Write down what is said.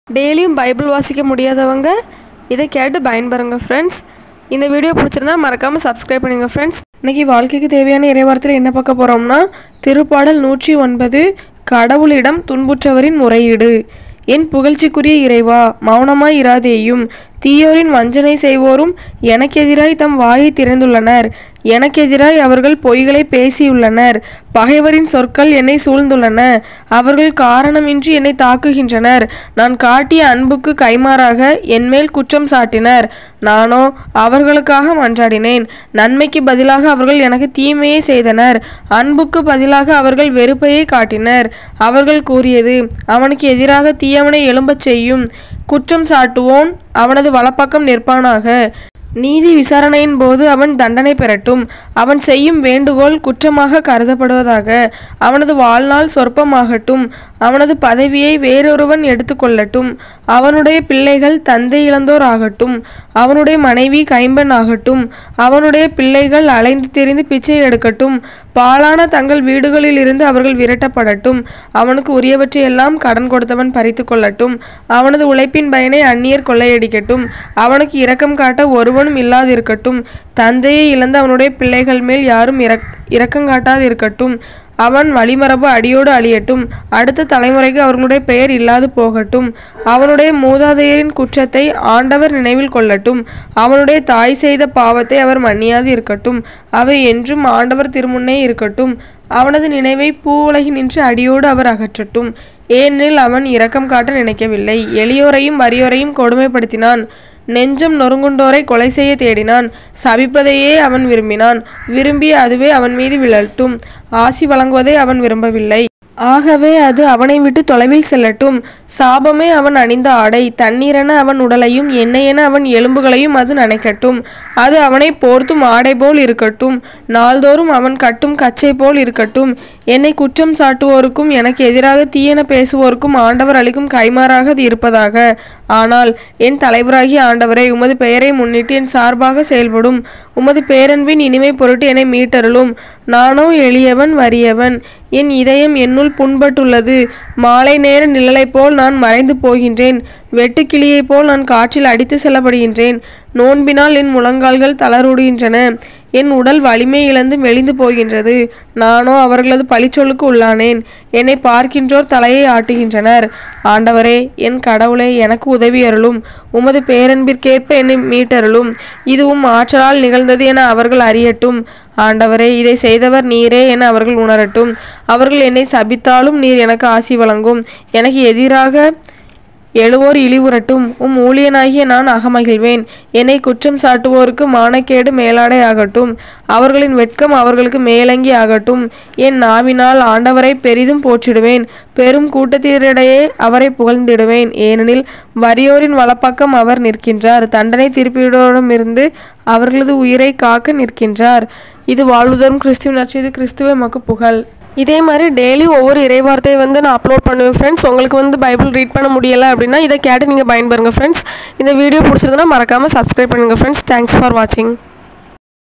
டெய்லியும் பைபிள் வாசிக்க முடியாதவங்க இதை கேட்டு பயன்பெறுங்க ஃப்ரெண்ட்ஸ் இந்த வீடியோ பிடிச்சிருந்தா மறக்காமல் சப்ஸ்கிரைப் பண்ணுங்க ஃப்ரெண்ட்ஸ் இன்னைக்கு வாழ்க்கைக்கு தேவையான இறைவாரத்தில் என்ன பார்க்க போகிறோம்னா திருப்பாடல் நூற்றி ஒன்பது கடவுளிடம் துன்புற்றவரின் முறையீடு என் புகழ்ச்சிக்குரிய இறைவா மௌனமாய் இராதேயும் தீயோரின் வஞ்சனை செய்வோரும் எனக்கெதிராய் தம் வாயை திறந்துள்ளனர் எனக்கெதிராய் அவர்கள் பொய்களை பேசியுள்ளனர் பகைவரின் சொற்கள் என்னை சூழ்ந்துள்ளன அவர்கள் காரணமின்றி என்னை தாக்குகின்றனர் நான் காட்டிய அன்புக்கு கைமாறாக என்மேல் குற்றம் சாட்டினர் நானோ அவர்களுக்காக மன்றாடினேன் நன்மைக்கு பதிலாக அவர்கள் எனக்கு தீமையை செய்தனர் அன்புக்கு பதிலாக அவர்கள் வெறுப்பையே காட்டினர் அவர்கள் கூறியது அவனுக்கு எதிராக தீயவனை எழும்பச் செய்யும் குற்றம் சாட்டுவோன் அவனது வலப்பக்கம் நிற்பானாக நீதி விசாரணையின் போது அவன் தண்டனை பெறட்டும் அவன் செய்யும் வேண்டுகோள் குற்றமாக கருதப்படுவதாக அவனது வாழ்நாள் சொற்பமாகட்டும் அவனது பதவியை வேறொருவன் எடுத்துக்கொள்ளட்டும் அவனுடைய பிள்ளைகள் தந்தை இழந்தோர் ஆகட்டும் அவனுடைய மனைவி கைம்பெண் ஆகட்டும் அவனுடைய பிள்ளைகள் அலைந்து திரிந்து பிச்சை எடுக்கட்டும் பாழான தங்கள் வீடுகளில் இருந்து அவர்கள் விரட்டப்படட்டும் அவனுக்கு உரியவற்றையெல்லாம் கடன் கொடுத்தவன் பறித்து கொள்ளட்டும் அவனது உழைப்பின் பயனை அந்நியர் கொள்ளையடிக்கட்டும் அவனுக்கு இரக்கம் காட்ட ஒருவனும் இல்லாதிருக்கட்டும் தந்தையை இழந்த அவனுடைய பிள்ளைகள் மேல் யாரும் இரக் இரக்கங்காட்டாதிருக்கட்டும் அவன் வழிமரபு அடியோடு அழியட்டும் அடுத்த தலைமுறைக்கு அவர்களுடைய பெயர் இல்லாது போகட்டும் அவனுடைய மூதாதையரின் குற்றத்தை ஆண்டவர் நினைவில் கொள்ளட்டும் அவனுடைய தாய் செய்த பாவத்தை அவர் மன்னியாது இருக்கட்டும் அவை என்றும் ஆண்டவர் திருமுன்னே இருக்கட்டும் அவனது நினைவை பூவுலகினின்று அடியோடு அவர் அகற்றட்டும் ஏனெனில் அவன் இரக்கம் காட்ட நினைக்கவில்லை எளியோரையும் வறியோரையும் கொடுமைப்படுத்தினான் நெஞ்சம் நொறுங்குண்டோரை கொலை செய்ய தேடினான் சபிப்பதையே அவன் விரும்பினான் விரும்பி அதுவே அவன் மீது விழட்டும் ஆசி வழங்குவதை அவன் விரும்பவில்லை ஆகவே அது அவனை விட்டு தொலைவில் செல்லட்டும் சாபமே அவன் அணிந்த ஆடை தண்ணீரென அவன் உடலையும் எண்ணெயென அவன் எலும்புகளையும் அது நனைக்கட்டும் அது அவனை போர்த்தும் ஆடை போல் இருக்கட்டும் நாள்தோறும் அவன் கட்டும் கச்சை போல் இருக்கட்டும் என்னை குற்றம் சாட்டுவோருக்கும் எனக்கு எதிராக தீயென பேசுவோருக்கும் ஆண்டவர் அளிக்கும் கைமாறாக அது இருப்பதாக ஆனால் என் தலைவராகிய ஆண்டவரை உமது பெயரை முன்னிட்டு என் சார்பாக செயல்படும் உமது பேரன்பின் இனிமை பொருட்டு என்னை மீட்டருளும் நானோ எளியவன் வறியவன் என் இதயம் என்னுள் புண்பட்டுள்ளது மாலை நேர நிழலைப் போல் நான் மறைந்து போகின்றேன் வெட்டுக்கிளியைப் போல் நான் காற்றில் அடித்து செல்லப்படுகின்றேன் நோன்பினால் என் முழங்கால்கள் தளருடுகின்றன என் உடல் வலிமை இழந்து மெலிந்து போகின்றது நானோ அவர்களது பழிச்சொல்லுக்கு உள்ளானேன் என்னை பார்க்கின்றோர் தலையை ஆட்டுகின்றனர் ஆண்டவரே என் கடவுளே எனக்கு உதவி அருளும் உமது பேரன்பிற்கேற்ப என்னை மீட்டருளும் இதுவும் ஆற்றலால் நிகழ்ந்தது என அவர்கள் அறியட்டும் ஆண்டவரே இதை செய்தவர் நீரே என அவர்கள் உணரட்டும் அவர்கள் என்னை சபித்தாலும் நீர் எனக்கு ஆசி வழங்கும் எனக்கு எதிராக எழுவோர் இழிவுறட்டும் உம் ஊழியனாகிய நான் அகமகிழ்வேன் என்னை குற்றம் சாட்டுவோருக்கு மானக்கேடு மேலாடை ஆகட்டும் அவர்களின் வெட்கம் அவர்களுக்கு மேலங்கி ஆகட்டும் என் நாவினால் ஆண்டவரை பெரிதும் போற்றிடுவேன் பெரும் கூட்டத்தினரிடையே அவரை புகழ்ந்திடுவேன் ஏனெனில் வறியோரின் வலப்பக்கம் அவர் நிற்கின்றார் தண்டனை திருப்பியோடமிருந்து அவர்களது உயிரை காக்க நிற்கின்றார் இது வாழ்வுதரும் கிறிஸ்துவின் நற்செய்தி கிறிஸ்துவே மக்கு புகழ் இதே மாதிரி டெய்லி ஒவ்வொரு இறைவார்த்தையை வந்து நான் அப்லோட் பண்ணுவேன் ஃப்ரெண்ட்ஸ் உங்களுக்கு வந்து பைபிள் ரீட் பண்ண முடியலை அப்படின்னா இதை கேட்டு நீங்கள் பயன்பெறுங்க ஃப்ரெண்ட்ஸ் இந்த வீடியோ பிடிச்சிருந்தனா மறக்காமல் சப்ஸ்கிரைப் பண்ணுங்கள் ஃப்ரெண்ட்ஸ் தேங்க்ஸ் ஃபார் வாட்சிங்